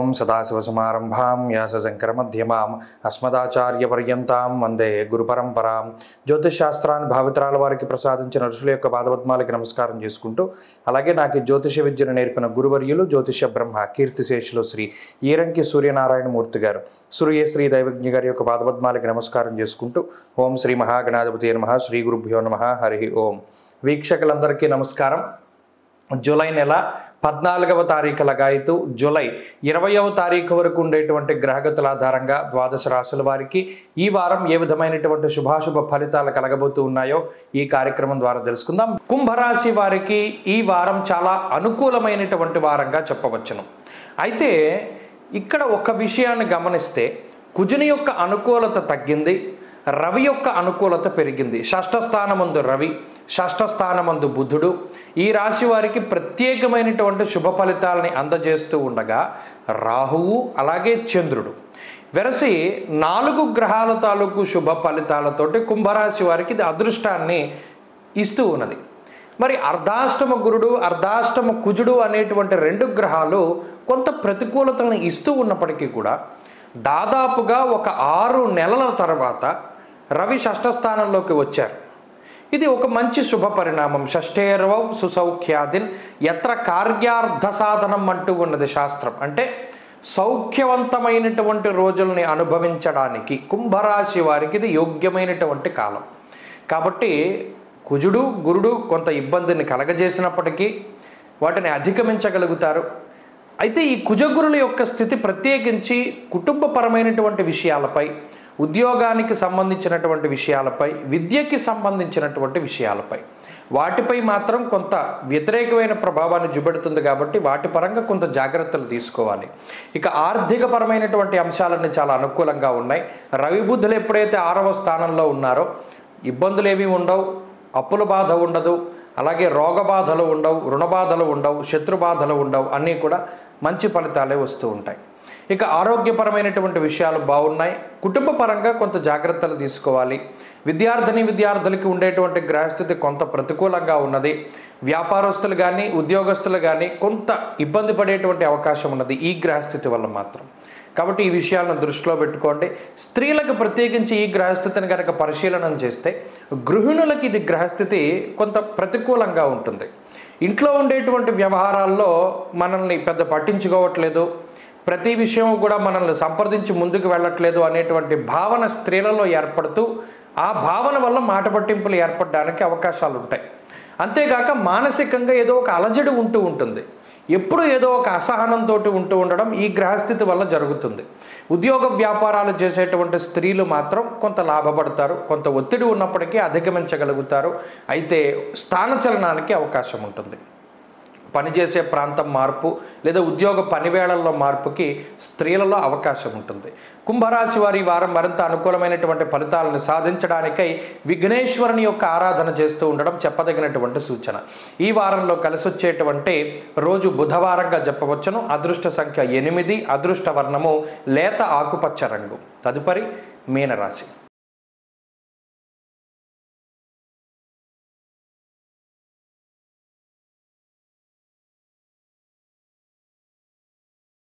ఓం సదాశివసమారంభాం వ్యాసశంకరమధ్యమాం అస్మదాచార్యపర్యంతాం వందే గురుపరంపరాం జ్యోతిషశాస్త్రాన్ని భావితరాల వారికి ప్రసాదించిన ఋషుల యొక్క పాదపద్మాలకి నమస్కారం చేసుకుంటూ అలాగే నాకు ఈ జ్యోతిష విద్యను నేర్పిన గురువర్యులు జ్యోతిష బ్రహ్మ కీర్తిశేషులు శ్రీ ఈరంకి సూర్యనారాయణ మూర్తి గారు సూర్య శ్రీ దైవజ్ఞ గారి యొక్క పాదపద్మాలకి నమస్కారం చేసుకుంటూ ఓం శ్రీ మహాగణాధిపతి నమ శ్రీ గురుభ్యో నమ హరి ఓం వీక్షకులందరికీ నమస్కారం జూలై నెల పద్నాలుగవ తారీఖు లగాయతు జూలై ఇరవయవ తారీఖు వరకు ఉండేటువంటి గ్రహగతుల ఆధారంగా ద్వాదశ రాశుల వారికి ఈ వారం ఏ విధమైనటువంటి శుభాశుభ ఫలితాలు కలగబోతూ ఉన్నాయో ఈ కార్యక్రమం ద్వారా తెలుసుకుందాం కుంభరాశి వారికి ఈ వారం చాలా అనుకూలమైనటువంటి వారంగా చెప్పవచ్చును అయితే ఇక్కడ ఒక విషయాన్ని గమనిస్తే కుజుని యొక్క అనుకూలత తగ్గింది రవి యొక్క అనుకూలత పెరిగింది షష్ఠ స్థానమందు రవి షష్ఠ స్థానమందు బుధుడు ఈ రాశి వారికి ప్రత్యేకమైనటువంటి శుభ ఫలితాలని అందజేస్తూ ఉండగా రాహువు అలాగే చంద్రుడు వెరసి నాలుగు గ్రహాల తాలూకు శుభ ఫలితాలతోటి కుంభరాశి వారికి ఇది అదృష్టాన్ని ఇస్తూ ఉన్నది మరి అర్ధాష్టమ గురుడు అర్ధాష్టమ కుజుడు అనేటువంటి రెండు గ్రహాలు కొంత ప్రతికూలతలను ఇస్తూ ఉన్నప్పటికీ కూడా దాదాపుగా ఒక ఆరు నెలల తర్వాత రవి షష్ఠ స్థానంలోకి వచ్చారు ఇది ఒక మంచి శుభ పరిణామం షష్ఠేర్వౌ సుసౌఖ్యాదిన్ ఎత్ర కార్యార్థ సాధనం అంటూ ఉన్నది శాస్త్రం అంటే సౌఖ్యవంతమైనటువంటి రోజుల్ని అనుభవించడానికి కుంభరాశి వారికి ఇది యోగ్యమైనటువంటి కాలం కాబట్టి కుజుడు గురుడు కొంత ఇబ్బందిని కలగజేసినప్పటికీ వాటిని అధిగమించగలుగుతారు అయితే ఈ కుజగురుల యొక్క స్థితి ప్రత్యేకించి కుటుంబపరమైనటువంటి విషయాలపై ఉద్యోగానికి సంబంధించినటువంటి విషయాలపై విద్యకి సంబంధించినటువంటి విషయాలపై వాటిపై మాత్రం కొంత వ్యతిరేకమైన ప్రభావాన్ని చూపెడుతుంది కాబట్టి వాటి పరంగా కొంత జాగ్రత్తలు తీసుకోవాలి ఇక ఆర్థికపరమైనటువంటి అంశాలన్నీ చాలా అనుకూలంగా ఉన్నాయి రవి బుద్ధులు ఎప్పుడైతే ఆరవ స్థానంలో ఉన్నారో ఇబ్బందులు ఏమీ ఉండవు అప్పుల బాధ ఉండదు అలాగే రోగ బాధలు ఉండవు రుణ బాధలు ఉండవు శత్రు బాధలు ఉండవు అన్నీ కూడా మంచి ఫలితాలే వస్తూ ఉంటాయి ఇక ఆరోగ్యపరమైనటువంటి విషయాలు బాగున్నాయి కుటుంబ పరంగా కొంత జాగ్రత్తలు తీసుకోవాలి విద్యార్థిని విద్యార్థులకి ఉండేటువంటి గ్రహస్థితి కొంత ప్రతికూలంగా ఉన్నది వ్యాపారస్తులు కానీ ఉద్యోగస్తులు కానీ కొంత ఇబ్బంది పడేటువంటి అవకాశం ఉన్నది ఈ గ్రహస్థితి వల్ల మాత్రం కాబట్టి ఈ విషయాలను దృష్టిలో పెట్టుకోండి స్త్రీలకు ప్రత్యేకించి ఈ గ్రహస్థితిని కనుక పరిశీలనం చేస్తే గృహిణులకి ఇది గ్రహస్థితి కొంత ప్రతికూలంగా ఉంటుంది ఇంట్లో ఉండేటువంటి వ్యవహారాల్లో మనల్ని పెద్ద పట్టించుకోవట్లేదు ప్రతి విషయం కూడా మనల్ని సంప్రదించి ముందుకు వెళ్ళట్లేదు అనేటువంటి భావన స్త్రీలలో ఏర్పడుతూ ఆ భావన వల్ల మాట పట్టింపులు ఏర్పడడానికి అవకాశాలు ఉంటాయి అంతేగాక మానసికంగా ఏదో ఒక అలజడి ఉంటూ ఉంటుంది ఎప్పుడు ఏదో ఒక అసహనంతో ఉంటూ ఉండడం ఈ గ్రహస్థితి వల్ల జరుగుతుంది ఉద్యోగ వ్యాపారాలు చేసేటువంటి స్త్రీలు మాత్రం కొంత లాభపడతారు కొంత ఒత్తిడి ఉన్నప్పటికీ అధిగమించగలుగుతారు అయితే స్థానచలనానికి అవకాశం ఉంటుంది పనిచేసే ప్రాంతం మార్పు లేదా ఉద్యోగ పనివేళల్లో మార్పుకి స్త్రీలలో అవకాశం ఉంటుంది కుంభరాశి వారి ఈ వారం మరింత అనుకూలమైనటువంటి ఫలితాలను సాధించడానికై విఘ్నేశ్వరుని యొక్క ఆరాధన చేస్తూ ఉండడం చెప్పదగినటువంటి సూచన ఈ వారంలో కలిసి వచ్చేటువంటి రోజు బుధవారంగా చెప్పవచ్చును అదృష్ట సంఖ్య ఎనిమిది అదృష్ట వర్ణము లేత ఆకుపచ్చ రంగు తదుపరి మీనరాశి